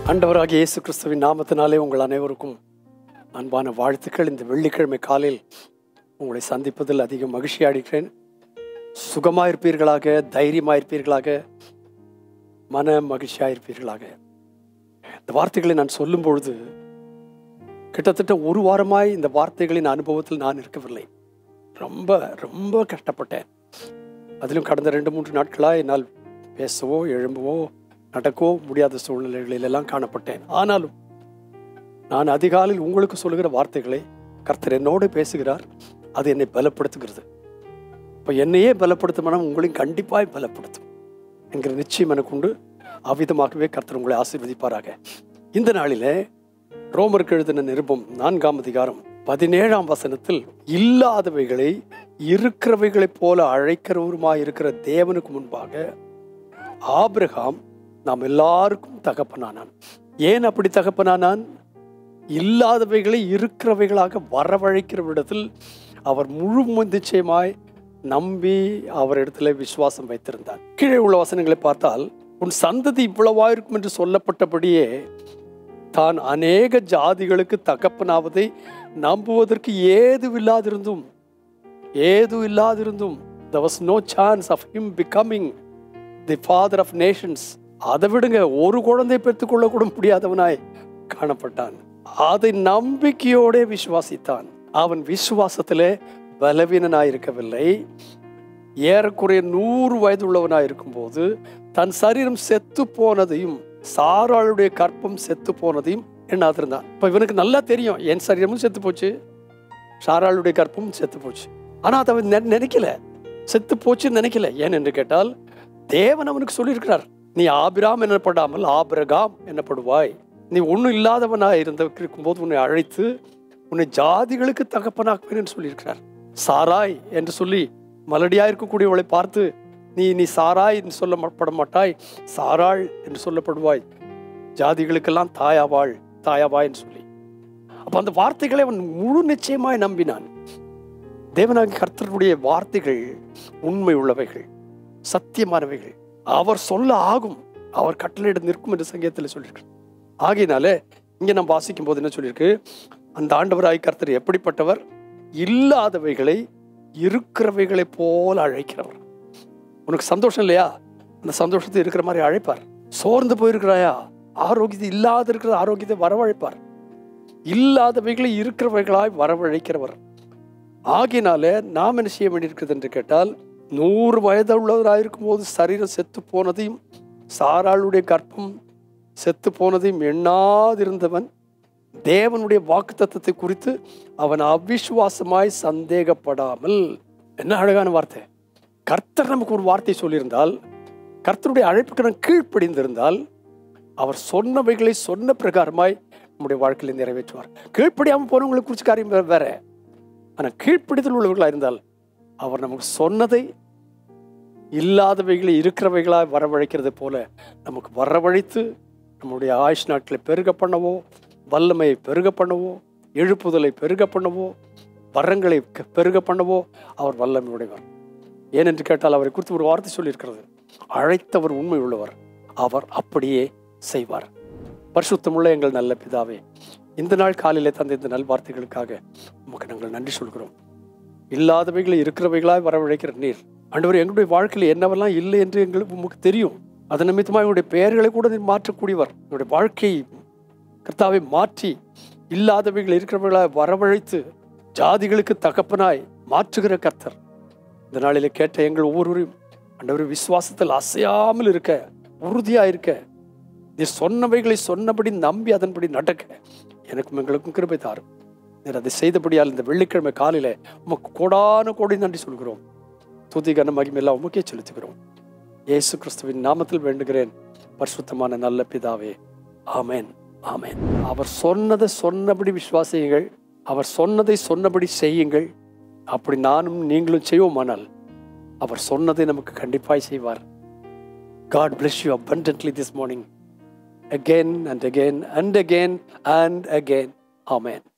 ஆண்டவராகிய இயேசு கிறிஸ்துவின் நாமத்தினாலே உங்கள் அனைவருக்கும் அன்பான வாழ்த்துக்கள் இந்த வெள்ளிக்கிழமை காலையில் உங்களை சந்திப்பதில் அதிக மகிழ்ச்சி அடைகிறேன் சுகமாயிருப்பீர்களாக தைரியமாயிருப்பீர்களாக மன மகிழ்ச்சியாயிருப்பீர்களாக இந்த வார்த்தைகளை நான் சொல்லும் பொழுது கிட்டத்தட்ட ஒரு வாரமாய் இந்த வார்த்தைகளின் அனுபவத்தில் நான் இருக்கவில்லை ரொம்ப ரொம்ப கஷ்டப்பட்டேன் அதிலும் கடந்த ரெண்டு மூன்று நாட்களாக என்னால் பேசவோ எழும்பவோ நடக்கவோ முடியாத சூழ்நிலைகளில் எல்லாம் காணப்பட்டேன் ஆனாலும் நான் அதிகாலையில் உங்களுக்கு சொல்லுகிற வார்த்தைகளை கர்த்தர் என்னோடு பேசுகிறார் அது என்னை பலப்படுத்துகிறது இப்போ என்னையே பலப்படுத்தும் உங்களையும் கண்டிப்பாய் பலப்படுத்தும் என்கிற நிச்சயம் எனக்கு உண்டு அவ்விதமாகவே கர்த்தர் உங்களை ஆசீர்வதிப்பாராக இந்த நாளிலே ரோமருக்கு எழுதின நிருபம் நான்காம் அதிகாரம் பதினேழாம் வசனத்தில் இல்லாதவைகளை இருக்கிறவைகளைப் போல அழைக்கிறவருமாய் இருக்கிற தேவனுக்கு முன்பாக ஆபிரகாம் நாம் எல்லாருக்கும் தகப்பனானான் ஏன் அப்படி தகப்பனானான் இல்லாதவைகளை இருக்கிறவைகளாக வரவழைக்கிற விடத்தில் அவர் முழு நிச்சயமாய் நம்பி அவரிடத்துல விசுவாசம் வைத்திருந்தார் கீழே உள்ள வசனங்களை பார்த்தால் உன் சந்ததி இவ்வளவாயிருக்கும் என்று சொல்லப்பட்டபடியே தான் அநேக ஜாதிகளுக்கு தகப்பனாவதை நம்புவதற்கு ஏதுவில்லாதிருந்தும் ஏது இல்லாதிருந்தும் there was no chance of him becoming the father of nations அதை விடுங்க ஒரு குழந்தை பெற்றுக்கொள்ள கூட முடியாதவனாய் காணப்பட்டான் அதை நம்பிக்கையோட விசுவாசித்தான் அவன் விசுவாசத்திலே பலவீனனாய் இருக்கவில்லை ஏறக்குறைய நூறு வயது உள்ளவனாய் இருக்கும்போது தன் சரீரம் செத்து போனதையும் சாராளுடைய கற்பம் செத்து போனதையும் எண்ணாதிருந்தான் இப்போ இவனுக்கு நல்லா தெரியும் என் சரீரமும் செத்து போச்சு சாராளுடைய கற்பமும் செத்து போச்சு ஆனா அதை அவன் நெ- நினைக்கல செத்து போச்சுன்னு நினைக்கல ஏன் என்று கேட்டால் தேவன் அவனுக்கு சொல்லியிருக்கிறார் நீ ஆபிராம் எனப்படாமல் ஆபிரகாம் எனப்படுவாய் நீ ஒன்றும் இல்லாதவனா இருந்த இருக்கும்போது உன்னை அழைத்து உன்னை ஜாதிகளுக்கு தகப்பனாக்குவேன் என்று சொல்லியிருக்கிறார் சாராய் என்று சொல்லி மலடியா இருக்கக்கூடியவளை பார்த்து நீ நீ சாராய் என்று சொல்லப்பட மாட்டாய் சாராள் என்று சொல்லப்படுவாய் ஜாதிகளுக்கெல்லாம் தாயாவாள் தாயாவாய் என்று சொல்லி அப்ப அந்த வார்த்தைகளை அவன் முழு நிச்சயமாய் நம்பினான் தேவனாகி கர்த்தருடைய வார்த்தைகள் உண்மை உள்ளவைகள் சத்தியமானவைகள் அவர் சொல்ல ஆகும் அவர் கட்டளையிட நிற்கும் என்று சங்கீதத்தில் சொல்லியிருக்கு ஆகையினால இங்க நம்ம வாசிக்கும் போது என்ன சொல்லியிருக்கு அந்த ஆண்டவராய் கர்த்தர் எப்படிப்பட்டவர் இல்லாதவைகளை இருக்கிறவைகளை போல அழைக்கிறவர் உனக்கு சந்தோஷம் இல்லையா அந்த சந்தோஷத்தை இருக்கிற மாதிரி அழைப்பார் சோர்ந்து போயிருக்கிறாயா ஆரோக்கியத்தை இல்லாத இருக்கிற ஆரோக்கியத்தை வரவழைப்பார் இல்லாதவைகளை இருக்கிறவைகளாய் வரவழைக்கிறவர் ஆகினால நாம் என்ன செய்ய வேண்டியிருக்கிறது என்று கேட்டால் நூறு வயது உள்ளவராயிருக்கும் போது சரீரம் செத்து போனதையும் சாராளுடைய கற்பம் செத்து போனதையும் எண்ணாதிருந்தவன் தேவனுடைய வாக்குத்தத்தத்தை குறித்து அவன் அவிசுவாசமாய் சந்தேகப்படாமல் என்ன அழகான வார்த்தை கர்த்தர் நமக்கு ஒரு வார்த்தை சொல்லியிருந்தால் கர்த்தருடைய அழைப்புக்கு நான் கீழ்ப்படிந்திருந்தால் அவர் சொன்னவைகளை சொன்ன பிரகாரமாய் நம்முடைய வாழ்க்கையில் நிறைவேற்றுவார் கீழ்ப்படியாமல் போனவங்களை குறித்து காரியம் வே- வேற ஆனால் கீழ்ப்பிடித்தல் உள்ளவர்களாக இருந்தால் அவர் நமக்கு சொன்னதை இல்லாதவைகளை இருக்கிறவைகளாய் வரவழைக்கிறது போல நமக்கு வரவழைத்து நம்முடைய ஆயுஷ் நாட்களை பெருக பண்ணவோ வல்லமையை பெருக பண்ணவோ எழுப்புதலை பெருக பண்ணவோ வரங்களை க- பெருக பண்ணவோ அவர் வல்லமை உடையவர் ஏனென்று கேட்டால் அவரை குறித்து ஒரு வார்த்தை சொல்லியிருக்கிறது அழைத்தவர் உண்மை உள்ளவர் அவர் அப்படியே செய்வார் பரிசுத்தமுள்ள எங்கள் நல்ல பிதாவே இந்த நாள் காலையிலே தந்த இந்த நல்வார்த்தைகளுக்காக உமக்கு நாங்கள் நன்றி சொல்கிறோம் இல்லாதவைகளை இருக்கிறவைகளாய் வரவழைக்கிற நீர் ஆண்டவர் எங்களுடைய வாழ்க்கையில் என்னவெல்லாம் இல்லை என்று எங்களுக்கு உமக்கு தெரியும் அதன் நிமித்தமாக எங்களுடைய பெயர்களை கூட நீர் மாற்றக்கூடியவர் எங்களுடைய வாழ்க்கையை கர்த்தாவை மாற்றி இல்லாதவைகள் இருக்கிறவர்களாய் வரவழைத்து ஜாதிகளுக்கு தகப்பனாய் மாற்றுகிற கர்த்தர் இந்த நாளிலே கேட்ட எங்கள் ஒவ்வொருவரையும் ஆண்டவர் விசுவாசத்தில் அசையாமல் இருக்க உறுதியா இருக்க நீ சொன்னவைகளை சொன்னபடி நம்பி அதன்படி நடக்க எனக்கும் எங்களுக்கும் கிருபை தாரும் நீர் அதை செய்தபடியால் இந்த வெள்ளிக்கிழமை காலையில உமக்கு கோடான கோடி நன்றி சொல்கிறோம் துதி கன மகிமையெல்லாம் உமக்கே செலுத்துகிறோம் இயேசு கிறிஸ்துவின் நாமத்தில் வேண்டுகிறேன் பரிசுத்தமான நல்ல பிதாவே ஆமென் ஆமென் அவர் சொன்னதை சொன்னபடி விசுவாசியுங்கள் அவர் சொன்னதை சொன்னபடி செய்யுங்கள் அப்படி நானும் நீங்களும் செய்வோமானால் அவர் சொன்னதை நமக்கு கண்டிப்பாய் செய்வார் God bless you abundantly this morning again and again and again and again. Amen.